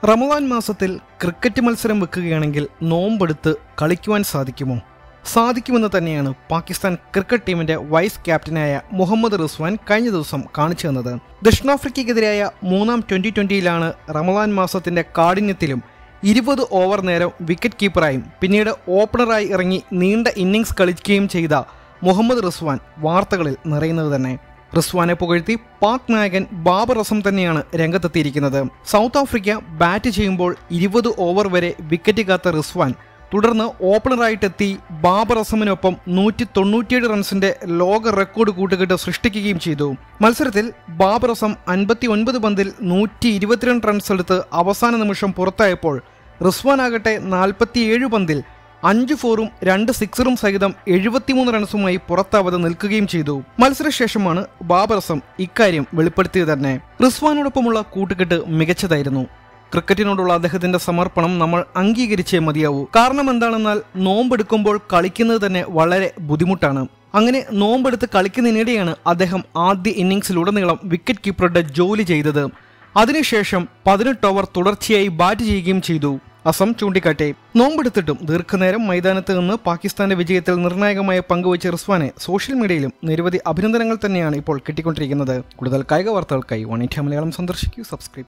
റമദാൻ മാസത്തിൽ ക്രിക്കറ്റ് മത്സരം വെക്കുകയാണെങ്കിൽ നോമ്പെടുത്ത് കളിക്കുവാൻ സാധിക്കുമോ സാധിക്കുമെന്ന് തന്നെയാണ് പാകിസ്ഥാൻ ക്രിക്കറ്റ് ടീമിന്റെ വൈസ് ക്യാപ്റ്റനായ മുഹമ്മദ് റിസ്വാൻ കഴിഞ്ഞ ദിവസം കാണിച്ചു തന്നത് ദക്ഷിണാഫ്രിക്കയ്ക്കെതിരായ മൂന്നാം ട്വന്റി ട്വന്റിയിലാണ് റമദാൻ മാസത്തിന്റെ കാഠിന്യത്തിലും ഇരുപത് ഓവർ നേരം വിക്കറ്റ് കീപ്പറായും പിന്നീട് ഓപ്പണറായി ഇറങ്ങി നീണ്ട ഇന്നിംഗ്സ് കളിക്കുകയും ചെയ്ത മുഹമ്മദ് റിസ്വാൻ വാർത്തകളിൽ നിറയുന്നത് തന്നെ റിസ്വാനെ പുകഴ്ത്തി പാക് നായകൻ ബാബർ അസം തന്നെയാണ് രംഗത്തെത്തിയിരിക്കുന്നത് സൗത്ത് ആഫ്രിക്ക ബാറ്റ് ചെയ്യുമ്പോൾ ഇരുപത് ഓവർ വരെ വിക്കറ്റ് കാത്ത റിസ്വാൻ തുടർന്ന് ഓപ്പണറായിട്ടെത്തി ബാബർ അസമിനൊപ്പം നൂറ്റി തൊണ്ണൂറ്റിയേഴ് റൺസിന്റെ ലോക റെക്കോർഡ് കൂട്ടുകെട്ട് സൃഷ്ടിക്കുകയും ചെയ്തു മത്സരത്തിൽ ബാബർ അസം അൻപത്തി ഒൻപത് പന്തിൽ നൂറ്റി ഇരുപത്തിരണ്ട് റൺസ് എടുത്ത് അവസാന നിമിഷം പുറത്തായപ്പോൾ റിസ്വാൻ ആകട്ടെ നാൽപ്പത്തിയേഴ് പന്തിൽ അഞ്ച് ഫോറും രണ്ട് സിക്സറും സഹിതം എഴുപത്തിമൂന്ന് റൺസുമായി പുറത്താവാതെ നിൽക്കുകയും ചെയ്തു മത്സരശേഷമാണ് ബാബർ അസം ഇക്കാര്യം വെളിപ്പെടുത്തിയത് തന്നെ റിസ്വാനോടൊപ്പമുള്ള കൂട്ടുകെട്ട് മികച്ചതായിരുന്നു ക്രിക്കറ്റിനോടുള്ള അദ്ദേഹത്തിന്റെ സമർപ്പണം നമ്മൾ അംഗീകരിച്ചേ മതിയാവൂ കാരണം എന്താണെന്നാൽ നോമ്പെടുക്കുമ്പോൾ കളിക്കുന്നത് തന്നെ വളരെ ബുദ്ധിമുട്ടാണ് അങ്ങനെ നോമ്പെടുത്ത് കളിക്കുന്നതിനിടെയാണ് അദ്ദേഹം ആദ്യ ഇന്നിംഗ്സിലുടനീളം വിക്കറ്റ് കീപ്പറുടെ ജോലി ചെയ്തത് അതിനുശേഷം പതിനെട്ട് ഓവർ തുടർച്ചയായി ബാറ്റ് ചെയ്യുകയും ചെയ്തു അസം ചൂണ്ടിക്കാട്ടെ നോമ്പെടുത്തിട്ടും ദീർഘനേരം മൈതാനത്ത് നിന്ന് പാകിസ്ഥാന്റെ വിജയത്തിൽ നിർണായകമായ പങ്കുവച്ച റിസ്വാനെ സോഷ്യൽ മീഡിയയിലും നിരവധി അഭിനന്ദനങ്ങൾ തന്നെയാണ് ഇപ്പോൾ കിട്ടിക്കൊണ്ടിരിക്കുന്നത് കൂടുതൽ കായിക വാർത്തകൾക്കായി വൺ ഇന്ത്യ മലയാളം സന്ദർശിക്കൂ സബ്സ്ക്രൈബ്